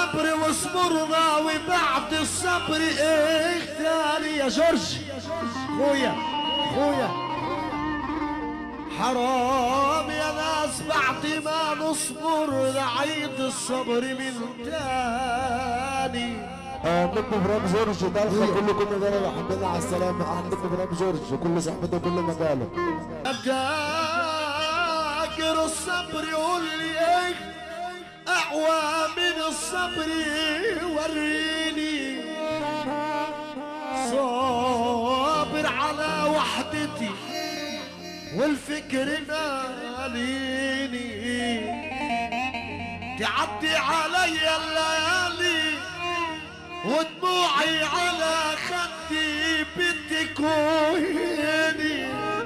الصبر وصبرنا وبعد الصبر ايه تاني يا جورج خويا خويا حرام يا ناس بعد ما نصبر نعيد الصبر من تاني عندكم ابراهيم جورج دالخه كلكم مجال الحمد لله على السلامه عندكم ابراهيم جورج وكل صحبته وكل مجاله أداكر الصبر يقول لي ايه أقوى من الصبر وريني صابر على وحدتي والفكر ماليني تعدي علي الليالي ودموعي على خدي بتكويني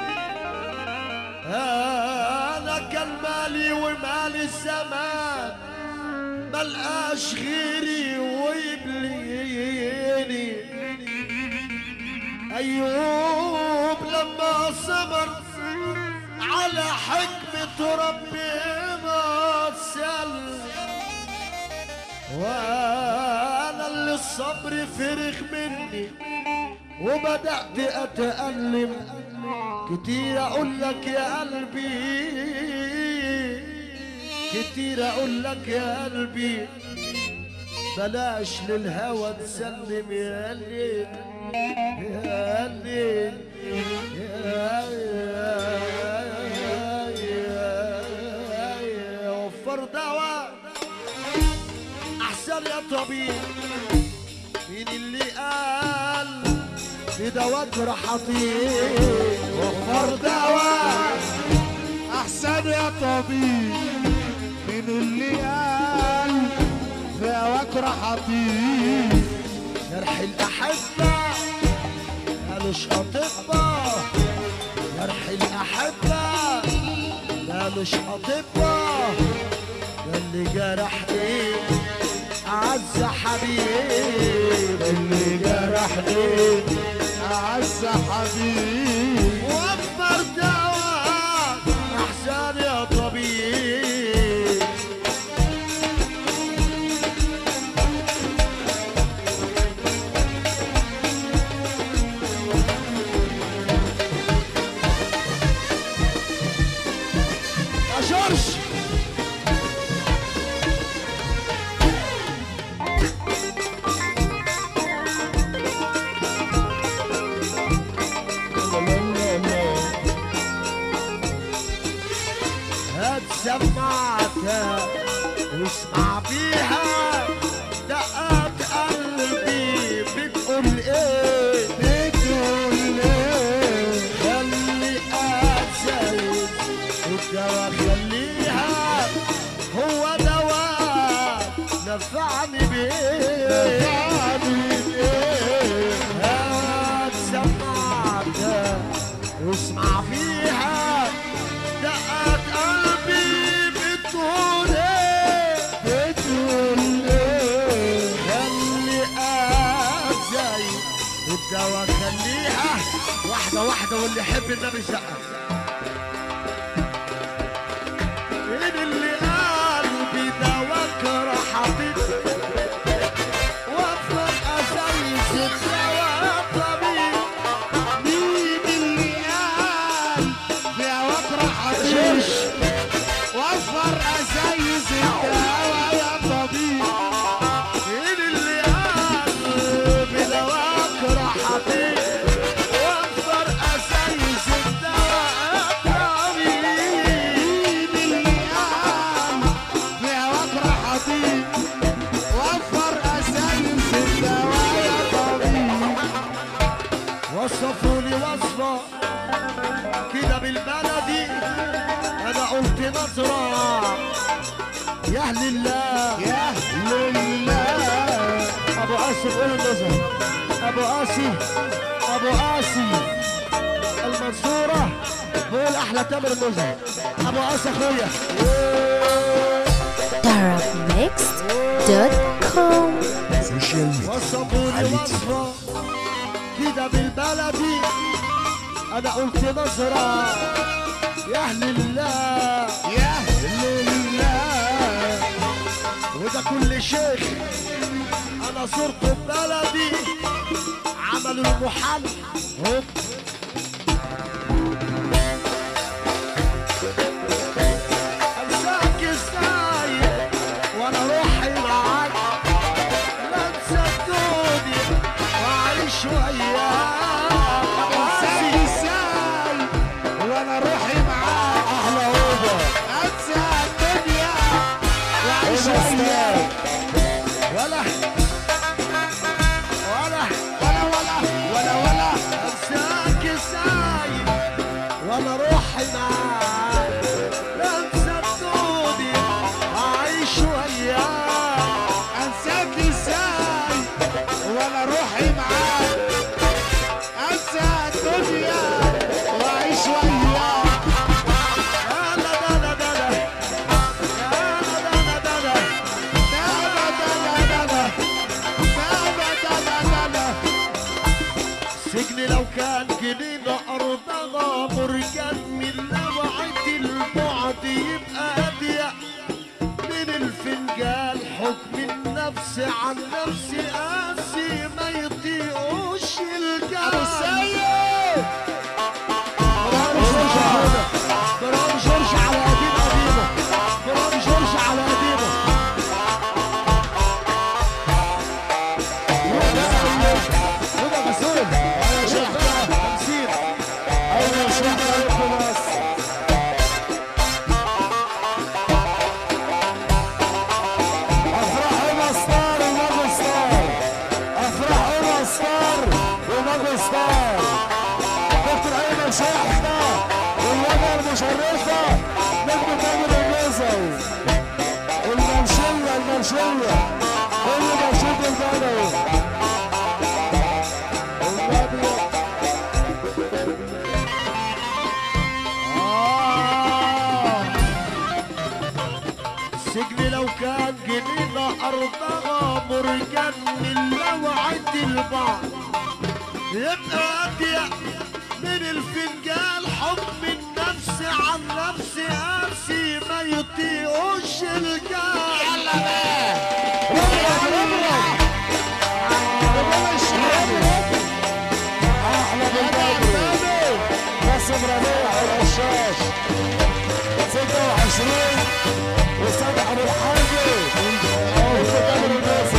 انا كان مالي ومال الزمان ملقاش غيري ويبليني ايوب لما صبر على حكمة ربنا سل وانا اللي الصبر فرغ مني وبدأت اتألم كتير اقول لك يا قلبي كتير اقول لك يا قلبي بلاش للهوى تسلم يا ليل يا ليل يا يا يا وفر دواء احسن يا طبيب مين اللي قال في دواك راح اطير وفر دواء احسن يا طبيب من اللي قال في هواك راح اطير جرح الاحبه مالوش اطباء جرح الاحبه مالوش اطباء ده اللي جرحني اعز حبيب اللي جرحني اعز حبيب وفر دواء احسن يا طبيب يا جورج هات سماعتها واسمع بيها دقات قلبي بتقول ايه بتقول ايه خلي ازايد والدواء خليها هو دواء نفعني بيه يعني ايه هات سماعتها واسمع فيها دقات قلبي بتقول ايه بتقول ايه خلي ازاي الدواء خليها واحدة واحدة واللي يحب النبي سقف مين اللي قال بدواك راح اطير وافرق ازايز الدواء طبيب مين اللي قال في هواك راح اطير جورج وفر ازايز الدواء يا طبيب مين اللي قال بدواك راح اطير وافر ازايز الدواء طبيب مين اللي قال في هواك راح اطير وفر ازايز الدواء يا طبيب وصفوا لي وصفة كده بالبلدي أنا قلت نظرة يا أهل الله يا لله أبو قاسي قول النظر أبو قاسي أبو قاسي المنصورة بقول أحلى تامر النظر أبو قاسي أخويا Darabmixed.com وصفوا لي وصفة كده بالبلدي أنا قلت نظرة يا أهل الله يا لله وده كل شيخ انا صرت ببلدي عملوا المحل هوب انساك ازاي وانا روحي معاك لا تصدقوني واعيش وياك انساك ازاي وانا روحي معاك احلى اوضه انسى الدنيا واعيش اوضه وياك ستار ولا ولا ولا ولا ولا ولا انساك ازاي وانا روحي معاك لا تصدقوني اعيش وياك انساك ازاي وانا روحي معاك انسى الدنيا واعيش وياك لا لا لا لا لا لا لا لا لا لا دا دا دا دا دا دا دا دا دا دا سجن لو كان جنينة أرضها مرجان من لوعة البعد يبقى أضيق من الفنجان حكم النفس عن نفسي قاسي ما يطيقوش الجرس سيد برام جورج على برام جورج على قديم قديمة برام جورج على قديمة هدى مسؤول انا شفتها تمثيل اول شفتها لكم بس افراح هنا ستار وماجو ستار افراح هنا ستار وماجو ستار دكتور ايمن شحته والوجهه المشرفه نجم تامر الجزري المنشيه المنشيه كل منشود البدوي النبي آه. السجن لو كان جنينة أرضها مرجان من لوعة البعض يبقى أضيق من الفنجان حكم النفس عن نفس قاسي ما يطيقوش الجان يلا احلى من بدري باسم ربيع الرشاش 26 وسامح ابو الحاج وتامر الناس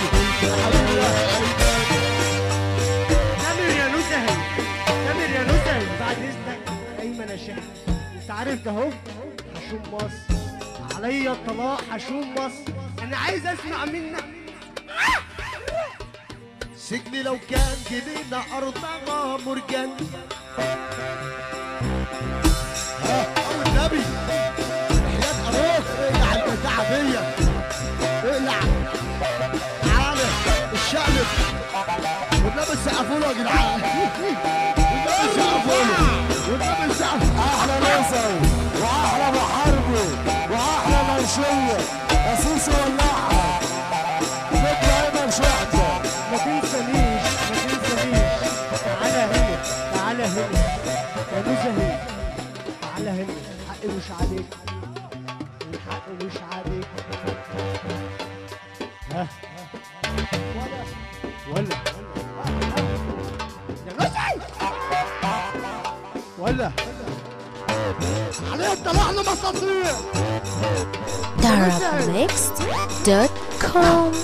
تامر يا نزهي تامر يا نزهي بعد اذنك ايمن يا شيخ انت عارف ده اهو حشوم مصر عليا الطلاق حشوم مصر انا عايز اسمع منك سجن لو كان جنينة أرضها مرجان ها أو النبي حياة أبوك اقلع البتاعة دي اقلع تعالى الشقلب والنبي سقفوا له يا جدعان والنبي سقفوا له والنبي سقفوا احلى نسوي واحلى محاربي واحلى منشيه اسيس ولعها دكتور ايمن شحته ما تنسانيش ما تنسانيش تعالى هنا تعالى هنا يا نزهي تعالى هنا الحق مش عليك الحق مش عليك ها ولا ولا يا نزهي ولا عليه طلعنا مساطير darabmixed.com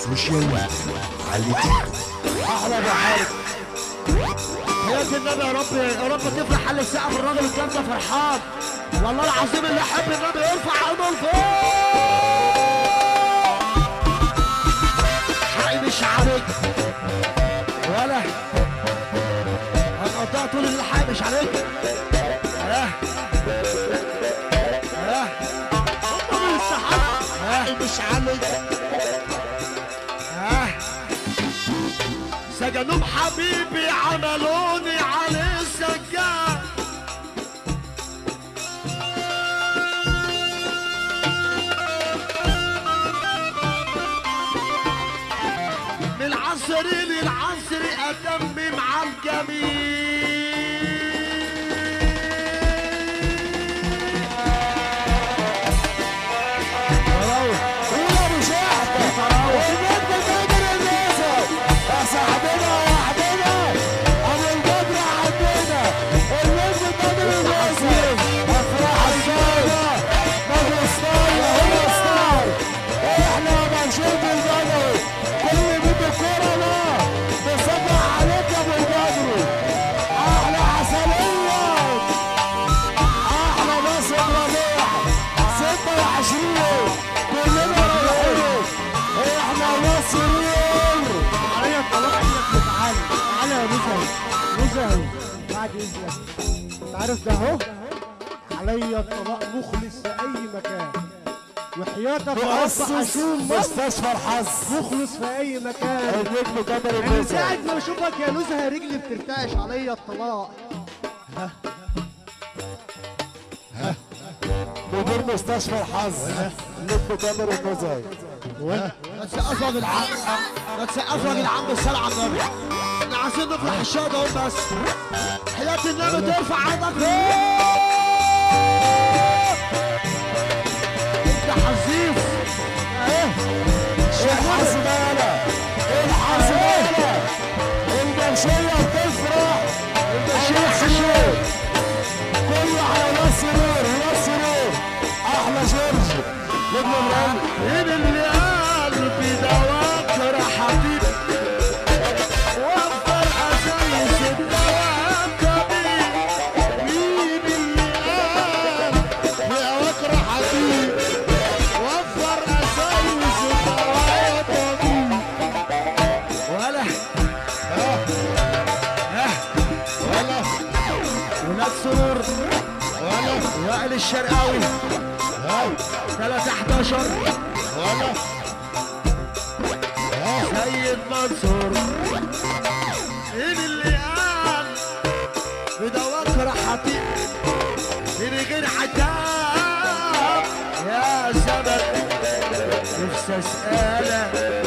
احلى محارب حياة النبي يا رب يا رب تفرح حل السقف الراجل الكلام ده فرحان والله العظيم اللي يحب النبي يرفع ايده لفوق حقي مش عليك ولا هنقطع طول الليل حقي مش عليك ها ها هم بيستحقوا حقي مش عليك ها سجنهم حبيبي عملوني عليه سجان من العصر للعصر اتمم على الجميع قول ابو شاح عزيز لك انت عارف ده اهو عليا الطلاق مخلص في اي مكان وحياتك يا رب مؤسس حسون مصر مستشفى الحظ مخلص في اي مكان النجم تامر من النزهة ساعة ما اشوفك يا نزهة رجلي بترتعش عليا الطلاق مدير مستشفى الحظ النجم تامر النزهة ما تسقفوا يا جدعان ما تسقفوا يا جدعان بالصلاة على النبي احنا عايزين نفرح الشهداء اهو بس حياة النبي ترفع ايدك انت حزيف ايه الحزمانة الحزمانة البشرية بتفرح البشرية سرور كله على ناس سرور ناس سرور أحلى جورج نجم إبراهيم مين اللي قلبي دواك راحتي وفر عزايز الدواك مين اللي قال هواك راحتي وفر اسايس الدوايا طبيب ولا ولا ولاد سرور ولا وائل الشرقاوي هاي 3 11 ولا سيد منصور مين اللي قال بدواك راحتي من غير عتاب يا زمن نفسي اسالك